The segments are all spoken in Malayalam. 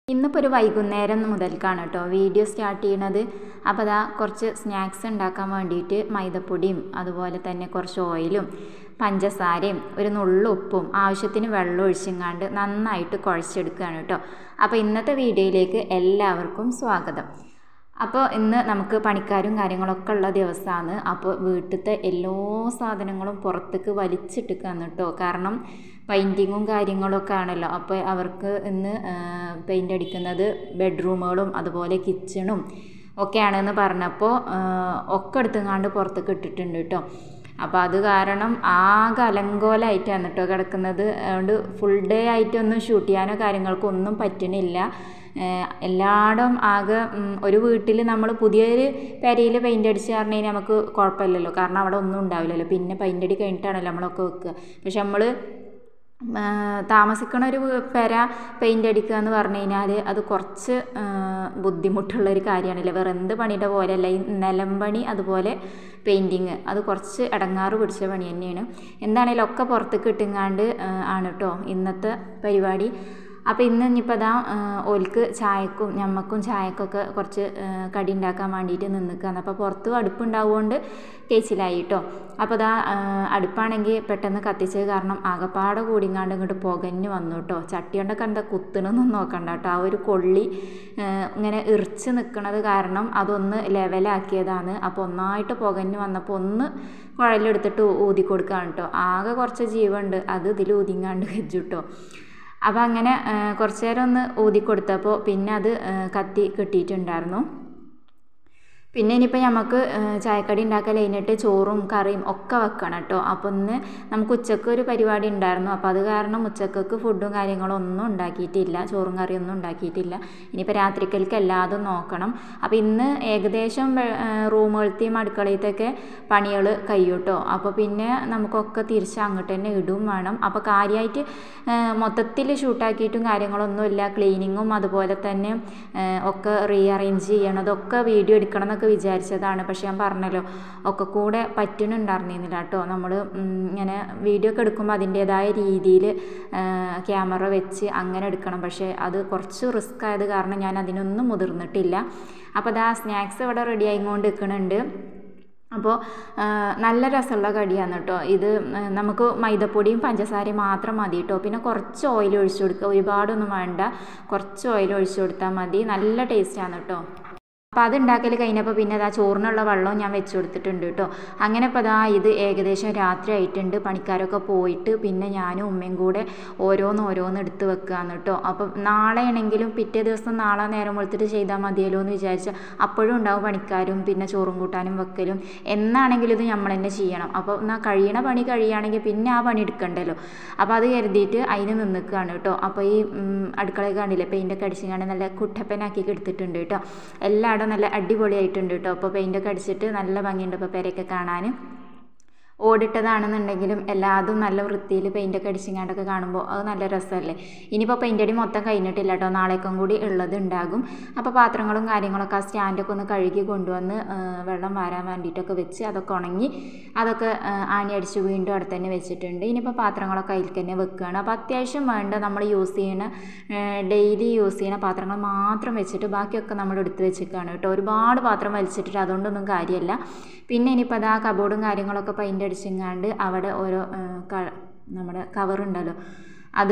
ഇന്നിപ്പോൾ ഒരു വൈകുന്നേരം മുതൽക്കാണ് കേട്ടോ വീഡിയോ സ്റ്റാർട്ട് ചെയ്യണത് അപ്പോൾ അതാ കുറച്ച് സ്നാക്സ് ഉണ്ടാക്കാൻ വേണ്ടിയിട്ട് മൈദപ്പൊടിയും അതുപോലെ തന്നെ കുറച്ച് ഓയിലും പഞ്ചസാരയും ഒരു നുള്ളു ഉപ്പും ആവശ്യത്തിന് വെള്ളം ഒഴിച്ചിങ്ങാണ്ട് നന്നായിട്ട് കുഴച്ചെടുക്കുകയാണ് കേട്ടോ അപ്പോൾ ഇന്നത്തെ വീഡിയോയിലേക്ക് എല്ലാവർക്കും സ്വാഗതം അപ്പോൾ ഇന്ന് നമുക്ക് പണിക്കാരും കാര്യങ്ങളൊക്കെ ഉള്ള ദിവസമാണ് അപ്പോൾ വീട്ടിലത്തെ എല്ലാ സാധനങ്ങളും പുറത്തേക്ക് വലിച്ചിട്ടിക്കാന്ന് കേട്ടോ കാരണം പെയിൻറ്റിങ്ങും കാര്യങ്ങളൊക്കെ ആണല്ലോ അപ്പോൾ അവർക്ക് ഇന്ന് പെയിൻ്റ് അടിക്കുന്നത് ബെഡ്റൂമുകളും അതുപോലെ കിച്ചണും ഒക്കെയാണെന്ന് പറഞ്ഞപ്പോൾ ഒക്കെ എടുത്തുങ്ങാണ്ട് പുറത്തേക്ക് ഇട്ടിട്ടുണ്ട് കേട്ടോ അപ്പോൾ അത് കാരണം ആകെ അലങ്കോലമായിട്ടാണ് കേട്ടോ കിടക്കുന്നത് അതുകൊണ്ട് ഫുൾ ഡേ ആയിട്ടൊന്നും ഷൂട്ട് ചെയ്യാനോ കാര്യങ്ങൾക്കോ ഒന്നും പറ്റണില്ല എല്ലായിടും ആകെ ഒരു വീട്ടിൽ നമ്മൾ പുതിയൊരു പെരയിൽ പെയിൻ്റ് അടിച്ച് പറഞ്ഞു കഴിഞ്ഞാൽ നമുക്ക് കുഴപ്പമില്ലല്ലോ കാരണം അവിടെ ഒന്നും ഉണ്ടാവില്ലല്ലോ പിന്നെ പെയിൻ്റ് അടി കഴിഞ്ഞിട്ടാണല്ലോ നമ്മളൊക്കെ വെക്കുക പക്ഷെ നമ്മൾ താമസിക്കണ ഒരു പെര പെയിൻ്റ് അടിക്കുക എന്ന് പറഞ്ഞു കഴിഞ്ഞാൽ അത് കുറച്ച് ബുദ്ധിമുട്ടുള്ളൊരു കാര്യമാണല്ലോ വേറെ എന്ത് പണിയുടെ പോലെയല്ല ഈ നിലം പണി അതുപോലെ പെയിൻറ്റിങ് അത് കുറച്ച് ഇടങ്ങാറ് പിടിച്ച പണി തന്നെയാണ് എന്താണേലും ഒക്കെ പുറത്തേക്ക് ഇട്ടുങ്ങാണ്ട് ആണ് കേട്ടോ ഇന്നത്തെ പരിപാടി അപ്പോൾ ഇന്ന് ഇനിയിപ്പോൾ അതാ ഓൽക്ക് ചായക്കും ഞമ്മക്കും ചായക്കൊക്കെ കുറച്ച് കടി ഉണ്ടാക്കാൻ വേണ്ടിയിട്ട് നിന്നിക്കുകയാണ് അപ്പോൾ പുറത്ത് അടുപ്പുണ്ടാവുകൊണ്ട് കേച്ചിലായി കേട്ടോ അപ്പോൾ അതാ അടുപ്പാണെങ്കിൽ പെട്ടെന്ന് കത്തിച്ചത് കാരണം ആകപ്പാടെ കൂടിങ്ങാണ്ട് ഇങ്ങോട്ട് പുകഞ്ഞ് വന്നു കേട്ടോ ചട്ടി കൊണ്ടൊക്കെ എന്താ കുത്തണമെന്നൊന്നും നോക്കണ്ട കേട്ടോ ആ ഒരു കൊള്ളി ഇങ്ങനെ ഇറിച്ച് നിൽക്കുന്നത് കാരണം അതൊന്ന് ലെവലാക്കിയതാണ് അപ്പോൾ ഒന്നായിട്ട് പുകഞ്ഞ് വന്നപ്പോൾ ഒന്ന് കുഴലെടുത്തിട്ട് ഊതി കൊടുക്കുകയാണ് കേട്ടോ ആകെ കുറച്ച് ജീവുണ്ട് അത് ഇതിൽ ഊതിങ്ങാണ്ട് വെച്ചു കേട്ടോ അപ്പോൾ അങ്ങനെ കുറച്ച് നേരം ഒന്ന് ഊതി കൊടുത്തപ്പോൾ പിന്നെ അത് കത്തി കിട്ടിയിട്ടുണ്ടായിരുന്നു പിന്നെ ഇനിയിപ്പോൾ നമുക്ക് ചായക്കടി ഉണ്ടാക്കാൻ കഴിഞ്ഞിട്ട് ചോറും കറിയും ഒക്കെ വെക്കണം കേട്ടോ അപ്പോൾ ഇന്ന് നമുക്ക് ഉച്ചക്ക് ഒരു പരിപാടി ഉണ്ടായിരുന്നു അപ്പോൾ അത് കാരണം ഉച്ചക്ക് ഫുഡും കാര്യങ്ങളും ഒന്നും ഉണ്ടാക്കിയിട്ടില്ല ചോറും കറിയും ഒന്നും ഉണ്ടാക്കിയിട്ടില്ല ഇനിയിപ്പോൾ രാത്രിക്കൽക്ക് എല്ലാതും നോക്കണം അപ്പോൾ ഇന്ന് ഏകദേശം റൂമുകളത്തെയും അടുക്കളയത്തൊക്കെ പണികൾ കഴിയും കേട്ടോ അപ്പോൾ പിന്നെ നമുക്കൊക്കെ തിരിച്ച് അങ്ങോട്ട് തന്നെ ഇടും വേണം അപ്പോൾ കാര്യമായിട്ട് മൊത്തത്തിൽ ഷൂട്ടാക്കിയിട്ടും കാര്യങ്ങളൊന്നുമില്ല ക്ലീനിങ്ങും അതുപോലെ തന്നെ ഒക്കെ റീഅറേഞ്ച് ചെയ്യണതൊക്കെ വീഡിയോ എടുക്കണം എന്നൊക്കെ വിചാരിച്ചതാണ് പക്ഷെ ഞാൻ പറഞ്ഞല്ലോ ഒക്കെ കൂടെ പറ്റുന്നുണ്ടായിരുന്നില്ല കേട്ടോ നമ്മൾ ഇങ്ങനെ വീഡിയോ ഒക്കെ എടുക്കുമ്പോൾ അതിൻ്റേതായ രീതിയിൽ ക്യാമറ വെച്ച് അങ്ങനെ എടുക്കണം പക്ഷേ അത് കുറച്ച് റിസ്ക് ആയത് കാരണം ഞാൻ അതിനൊന്നും മുതിർന്നിട്ടില്ല അപ്പോൾ അതാ സ്നാക്സ് ഇവിടെ റെഡി ആയിക്കൊണ്ട് നിൽക്കുന്നുണ്ട് അപ്പോൾ നല്ല രസമുള്ള കടിയാണ് കേട്ടോ ഇത് നമുക്ക് മൈദപ്പൊടിയും പഞ്ചസാരയും മാത്രം മതി കേട്ടോ പിന്നെ കുറച്ച് ഓയിൽ ഒഴിച്ചു കൊടുക്കുക ഒരുപാടൊന്നും വേണ്ട കുറച്ച് ഓയിൽ ഒഴിച്ചു കൊടുത്താൽ മതി നല്ല ടേസ്റ്റാണ് കേട്ടോ അപ്പോൾ അത് ഉണ്ടാക്കൽ കഴിഞ്ഞപ്പോൾ പിന്നെ അതാ ചോറിനുള്ള വെള്ളവും ഞാൻ വെച്ച് കൊടുത്തിട്ടുണ്ട് കേട്ടോ അങ്ങനെ ഇപ്പോൾ അതാ ഇത് ഏകദേശം രാത്രി ആയിട്ടുണ്ട് പണിക്കാരൊക്കെ പോയിട്ട് പിന്നെ ഞാനും ഉമ്മയും കൂടെ ഓരോന്ന് ഓരോന്ന് എടുത്ത് വെക്കുകയാണ് കേട്ടോ അപ്പം നാളെ ആണെങ്കിലും പിറ്റേ ദിവസം നാളെ നേരം വെളുത്തിട്ട് ചെയ്താൽ മതിയല്ലോ എന്ന് വിചാരിച്ച അപ്പോഴും ഉണ്ടാവും പണിക്കാരും പിന്നെ ചോറും കൂട്ടാനും വെക്കലും എന്നാണെങ്കിലും ഇത് നമ്മൾ തന്നെ ചെയ്യണം അപ്പോൾ എന്നാൽ കഴിയണ പണി കഴിയുകയാണെങ്കിൽ പിന്നെ ആ പണി എടുക്കണ്ടല്ലോ അപ്പോൾ അത് കരുതിയിട്ട് അതിന് നിന്നിക്കുകയാണ് കേട്ടോ അപ്പോൾ ഈ അടുക്കളയിൽ കണ്ടില്ലേ പെയിൻ്റൊക്കെ അടിച്ചിങ്ങാണ്ട് നല്ല കുട്ടപ്പനാക്കി എടുത്തിട്ടുണ്ട് കേട്ടോ എല്ലായിടും നല്ല അടിപൊളിയായിട്ടുണ്ട് കേട്ടോ അപ്പോൾ പെയിൻ്റൊക്കെ അടിച്ചിട്ട് നല്ല ഭംഗിയുണ്ട് ഇപ്പോൾ പെരയൊക്കെ കാണാൻ ഓടിട്ടതാണെന്നുണ്ടെങ്കിലും എല്ലാതും നല്ല വൃത്തിയിൽ പെയിൻ്റൊക്കെ അടിച്ചിങ്ങാണ്ടൊക്കെ കാണുമ്പോൾ അത് നല്ല രസമല്ലേ ഇനിയിപ്പോൾ പെയിൻ്റ് അടി മൊത്തം കഴിഞ്ഞിട്ടില്ല കേട്ടോ നാളേക്കും കൂടി ഉള്ളത് ഉണ്ടാകും അപ്പോൾ പാത്രങ്ങളും കാര്യങ്ങളൊക്കെ ആ സ്റ്റാൻഡൊക്കെ ഒന്ന് കഴുകി കൊണ്ടുവന്ന് വെള്ളം വാരാൻ വേണ്ടിയിട്ടൊക്കെ വെച്ച് അതൊക്കെ ഉണങ്ങി അതൊക്കെ ആണി അടിച്ച് വീണ്ടും അവിടെ തന്നെ വെച്ചിട്ടുണ്ട് ഇനിയിപ്പോൾ പാത്രങ്ങളൊക്കെ അതിൽ തന്നെ വെക്കുകയാണ് അപ്പോൾ അത്യാവശ്യം വേണ്ട നമ്മൾ യൂസ് ചെയ്യണ ഡെയിലി യൂസ് ചെയ്യുന്ന പാത്രങ്ങൾ മാത്രം വെച്ചിട്ട് ബാക്കിയൊക്കെ നമ്മൾ എടുത്ത് വെച്ചിരിക്കുകയാണ് കേട്ടോ ഒരുപാട് പാത്രം വലിച്ചിട്ടിട്ട് അതുകൊണ്ടൊന്നും കാര്യമല്ല പിന്നെ ഇനിയിപ്പോൾ അതാ കബോർഡും കാര്യങ്ങളൊക്കെ പെയിൻ്റ് അടിച്ചിങ്ങാണ്ട് അവിടെ ഓരോ നമ്മുടെ കവറുണ്ടല്ലോ അത്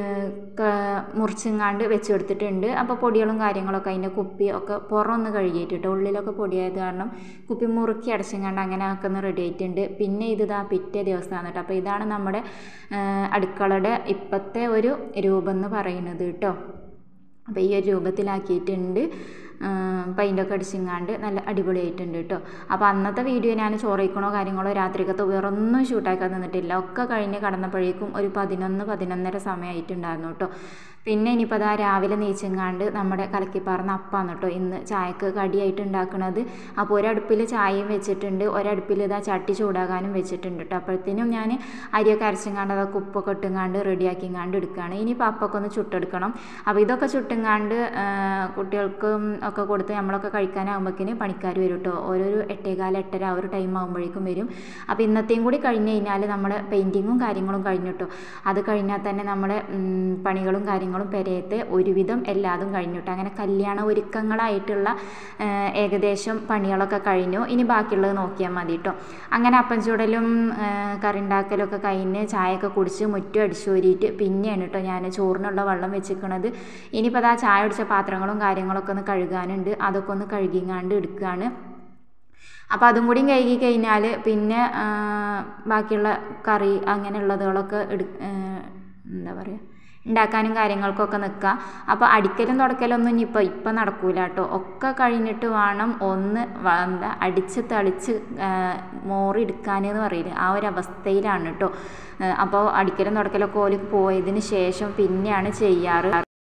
മുറിച്ചിങ്ങാണ്ട് വെച്ച് കൊടുത്തിട്ടുണ്ട് അപ്പോൾ പൊടികളും കാര്യങ്ങളൊക്കെ അതിൻ്റെ കുപ്പി ഒക്കെ പുറമൊന്ന് കഴുകിയിട്ടിട്ട് ഉള്ളിലൊക്കെ പൊടിയായത് കാരണം കുപ്പി മുറുക്കി അടച്ചിങ്ങാണ്ട് അങ്ങനെ ഒക്കെ ഒന്ന് റെഡി ആയിട്ടുണ്ട് പിന്നെ ഇത് ഇതാ പിറ്റേ ദിവസമാണ് കേട്ടോ അപ്പോൾ ഇതാണ് നമ്മുടെ അടുക്കളയുടെ ഇപ്പോഴത്തെ ഒരു രൂപം എന്ന് പറയുന്നത് കേട്ടോ അപ്പോൾ ഈ ഒരു രൂപത്തിലാക്കിയിട്ടുണ്ട് പെയിൻ്റൊക്കെ അടിച്ചിങ്ങാണ്ട് നല്ല അടിപൊളിയായിട്ടുണ്ട് കേട്ടോ അപ്പോൾ അന്നത്തെ വീഡിയോ ഞാൻ ചോറിക്കണോ കാര്യങ്ങളോ രാത്രിക്കത്തെ വേറൊന്നും ഷൂട്ടാക്കാൻ നിന്നിട്ടില്ല ഒക്കെ കഴിഞ്ഞ് കടന്നപ്പോഴേക്കും ഒരു പതിനൊന്ന് പതിനൊന്നര സമയമായിട്ടുണ്ടായിരുന്നു കേട്ടോ പിന്നെ ഇനിയിപ്പോൾ അതാ രാവിലെ നീച്ചെങ്ങാണ്ട് നമ്മുടെ കലക്കിപ്പാർന്ന അപ്പാണ് കേട്ടോ ഇന്ന് ചായക്ക് കടിയായിട്ട് ഉണ്ടാക്കുന്നത് അപ്പോൾ ഒരടുപ്പിൽ ചായയും വെച്ചിട്ടുണ്ട് ഒരടുപ്പിൽ ഇതാ ചട്ടി ചൂടാകാനും വെച്ചിട്ടുണ്ട് കേട്ടോ അപ്പോഴത്തേനും ഞാൻ അരിയൊക്കെ അരച്ചെങ്ങാണ്ട് അതൊക്കെ ഉപ്പൊക്കെ ഇട്ടുങ്ങാണ്ട് റെഡിയാക്കിങ്ങാണ്ട് എടുക്കുകയാണ് ഇനിയിപ്പോൾ അപ്പൊക്കെ ഒന്ന് ചുട്ടെടുക്കണം അപ്പോൾ ഇതൊക്കെ ചുട്ടുങ്ങാണ്ട് കുട്ടികൾക്കും ഒക്കെ കൊടുത്ത് നമ്മളൊക്കെ കഴിക്കാനാകുമ്പോഴേക്കിന് പണിക്കാർ വരും കേട്ടോ ഓരോരു എട്ടേകാല എട്ടര ആ ഒരു ടൈം ആകുമ്പോഴേക്കും വരും അപ്പോൾ ഇന്നത്തെയും കൂടി കഴിഞ്ഞ് കഴിഞ്ഞാൽ നമ്മുടെ പെയിൻറ്റിങ്ങും കാര്യങ്ങളും കഴിഞ്ഞു കേട്ടോ അത് കഴിഞ്ഞാൽ തന്നെ നമ്മുടെ ഉം, പണികളും കാര്യങ്ങളും പെരയത്തെ ഒരുവിധം എല്ലാതും കഴിഞ്ഞു കേട്ടോ അങ്ങനെ കല്യാണ ഒരുക്കങ്ങളായിട്ടുള്ള ആ, ഏകദേശം പണികളൊക്കെ കഴിഞ്ഞു ഇനി ബാക്കിയുള്ളത് നോക്കിയാൽ മതി കേട്ടോ അങ്ങനെ അപ്പം ചൂടലും ആ, കറി ഉണ്ടാക്കലും ഒക്കെ കഴിഞ്ഞ് ചായയൊക്കെ കുടിച്ച് മുറ്റം അടിച്ചോരിയിട്ട് പിന്നെയാണ് കേട്ടോ ഞാൻ ചോറിനുള്ള വെള്ളം വെച്ചിരിക്കണത് ഇനിയിപ്പോൾ അതാ ചായ കുടിച്ച പാത്രങ്ങളും കാര്യങ്ങളൊക്കെ ഒന്ന് കഴുകാനുണ്ട് അതൊക്കെ ഒന്ന് കഴുകിങ്ങാണ്ട് എടുക്കുകയാണ് അപ്പോൾ അതും കൂടി കഴുകി കഴിഞ്ഞാൽ പിന്നെ ആ, ബാക്കിയുള്ള കറി അങ്ങനെയുള്ളതുകളൊക്കെ എടു ആ, എന്താ പറയുക ഉണ്ടാക്കാനും കാര്യങ്ങൾക്കൊക്കെ നിൽക്കുക അപ്പോൾ അടിക്കലും തുടക്കലൊന്നും ഇനിയിപ്പോൾ ഇപ്പം നടക്കൂല കേട്ടോ ഒക്കെ കഴിഞ്ഞിട്ട് വേണം ഒന്ന് വ- എന്താ അടിച്ച് തളിച്ച് ആ, മോറിയെടുക്കാനെന്ന് പറയില്ലേ ആ ഒരു അവസ്ഥയിലാണ് കേട്ടോ അപ്പോൾ അടിക്കലും തുടക്കലൊക്കെ ഓല് പോയതിന് ശേഷം പിന്നെയാണ് ചെയ്യാറ്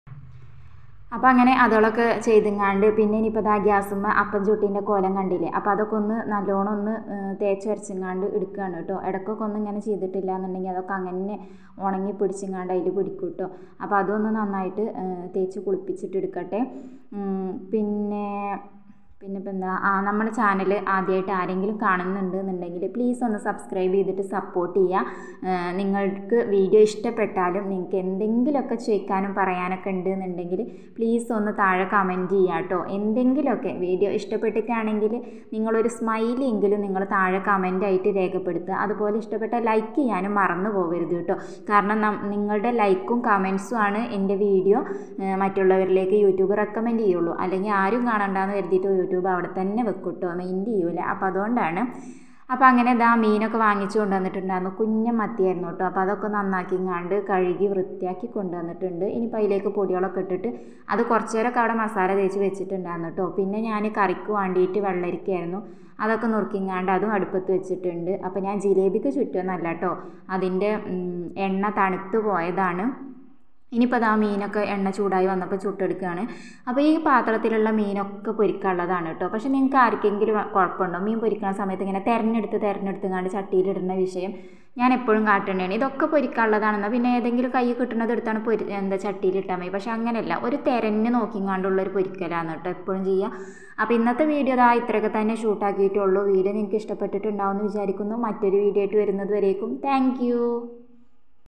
അപ്പോൾ അങ്ങനെ അതുകളൊക്കെ ചെയ്തിങ്ങാണ്ട് പിന്നെ ഇനിയിപ്പോൾ ഇതാ ഗ്യാസുമ്മ അപ്പം ചുട്ടീൻ്റെ കോലം കണ്ടില്ലേ അപ്പോൾ അതൊക്കെ ഒന്ന് നല്ലോണം ഒന്ന് ഏഹ്, തേച്ച് വരച്ചിങ്ങാണ്ട് എടുക്കുകയാണ് കേട്ടോ ഇടയ്ക്കൊക്കെ ഒന്നും ഇങ്ങനെ ചെയ്തിട്ടില്ല എന്നുണ്ടെങ്കിൽ അതൊക്കെ അങ്ങനെ ഉണങ്ങി പിടിച്ചിങ്ങാണ്ട് അതിൽ പിടിക്കും കേട്ടോ അപ്പോൾ അതൊന്ന് നന്നായിട്ട് ഏഹ്, തേച്ച് കുളിപ്പിച്ചിട്ട് എടുക്കട്ടെ ഉം, പിന്നെ പിന്നെ ഇപ്പം എന്താ ആ നമ്മുടെ ചാനൽ ആദ്യമായിട്ട് ആരെങ്കിലും കാണുന്നുണ്ട് എന്നുണ്ടെങ്കിൽ പ്ലീസ് ഒന്ന് സബ്സ്ക്രൈബ് ചെയ്തിട്ട് സപ്പോർട്ട് ചെയ്യുക ഏഹ് നിങ്ങൾക്ക് വീഡിയോ ഇഷ്ടപ്പെട്ടാലും നിങ്ങൾക്ക് എന്തെങ്കിലുമൊക്കെ ചോദിക്കാനും പറയാനൊക്കെ ഉണ്ട് എന്നുണ്ടെങ്കിൽ പ്ലീസ് ഒന്ന് താഴെ കമൻറ്റ് ചെയ്യുക കേട്ടോ എന്തെങ്കിലുമൊക്കെ വീഡിയോ ഇഷ്ടപ്പെട്ടിട്ടാണെങ്കിൽ നിങ്ങളൊരു സ്മൈലെങ്കിലും നിങ്ങൾ താഴെ കമൻ്റായിട്ട് രേഖപ്പെടുത്തുക അതുപോലെ ഇഷ്ടപ്പെട്ട ലൈക്ക് ചെയ്യാനും മറന്നു പോകരുത് കേട്ടോ കാരണം നം- നിങ്ങളുടെ ലൈക്കും കമൻസും ആണ് എൻ്റെ വീഡിയോ ഏഹ് മറ്റുള്ളവരിലേക്ക് യൂട്യൂബ് റെക്കമെൻഡ് ചെയ്യുള്ളൂ അല്ലെങ്കിൽ ആരും കാണണ്ടെന്ന് കരുതിയിട്ട് യൂട്യൂബ് അവിടെ തന്നെ വെക്കും കേട്ടോ മെയിൻറ്റ് ചെയ്യൂല അപ്പോൾ അതുകൊണ്ടാണ് അപ്പോൾ അങ്ങനെ ഇതാ മീനൊക്കെ വാങ്ങിച്ചു കൊണ്ടുവന്നിട്ടുണ്ടായിരുന്നു കുഞ്ഞ മത്തിയായിരുന്നു കേട്ടോ അപ്പോൾ അതൊക്കെ നന്നാക്കിങ്ങാണ്ട് കഴുകി വൃത്തിയാക്കി കൊണ്ടുവന്നിട്ടുണ്ട് ഇനിയിപ്പോൾ അതിലേക്ക് പൊടികളൊക്കെ ഇട്ടിട്ട് അത് കുറച്ച് നേരമൊക്കെ അവിടെ മസാല തേച്ച് വെച്ചിട്ടുണ്ടായിരുന്നു കേട്ടോ പിന്നെ ഞാൻ കറിക്ക് വേണ്ടിയിട്ട് വെള്ളരിക്കായിരുന്നു അതൊക്കെ നുറുക്കിങ്ങാണ്ട് അതും അടുപ്പത്ത് വെച്ചിട്ടുണ്ട് അപ്പോൾ ഞാൻ ജിലേബിക്ക് ചുറ്റുമെന്നല്ല കേട്ടോ അതിൻ്റെ ഉം, എണ്ണ തണുത്ത് പോയതാണ് ഇനിയിപ്പോൾ അതാ മീനൊക്കെ എണ്ണ ചൂടായി വന്നപ്പോൾ ചുട്ടെടുക്കുകയാണ് അപ്പോൾ ഈ പാത്രത്തിലുള്ള മീനൊക്കെ പൊരിക്കാനുള്ളതാണ് കേട്ടോ പക്ഷേ നിങ്ങൾക്ക് ആർക്കെങ്കിലും കുഴപ്പമുണ്ടോ മീൻ പൊരിക്കുന്ന സമയത്ത് ഇങ്ങനെ തിരഞ്ഞെടുത്ത് തിരഞ്ഞെടുത്ത് കണ്ട് ചട്ടിയിലിടുന്ന വിഷയം ഞാൻ എപ്പോഴും കാട്ടേണ്ടതാണ് ഇതൊക്കെ പൊരിക്കാനുള്ളതാണെന്നാൽ പിന്നെ ഏതെങ്കിലും കൈ കിട്ടുന്നത് എടുത്താണ് പൊരി എന്താ ചട്ടിയിലിട്ടാൽ മതി പക്ഷേ അങ്ങനെയല്ല ഒരു തിരഞ്ഞ് നോക്കിങ്ങാണ്ടുള്ള ഒരു പൊരിക്കലാണ് കേട്ടോ എപ്പോഴും ചെയ്യുക അപ്പോൾ ഇന്നത്തെ വീഡിയോ ഇതാ ഇത്രയൊക്കെ തന്നെ ഷൂട്ടാക്കിയിട്ടുള്ളൂ വീഡിയോ നിങ്ങൾക്ക് ഇഷ്ടപ്പെട്ടിട്ടുണ്ടാവും എന്ന് വിചാരിക്കുന്നു മറ്റൊരു വീഡിയോ ആയിട്ട് വരുന്നത് വരേക്കും താങ്ക്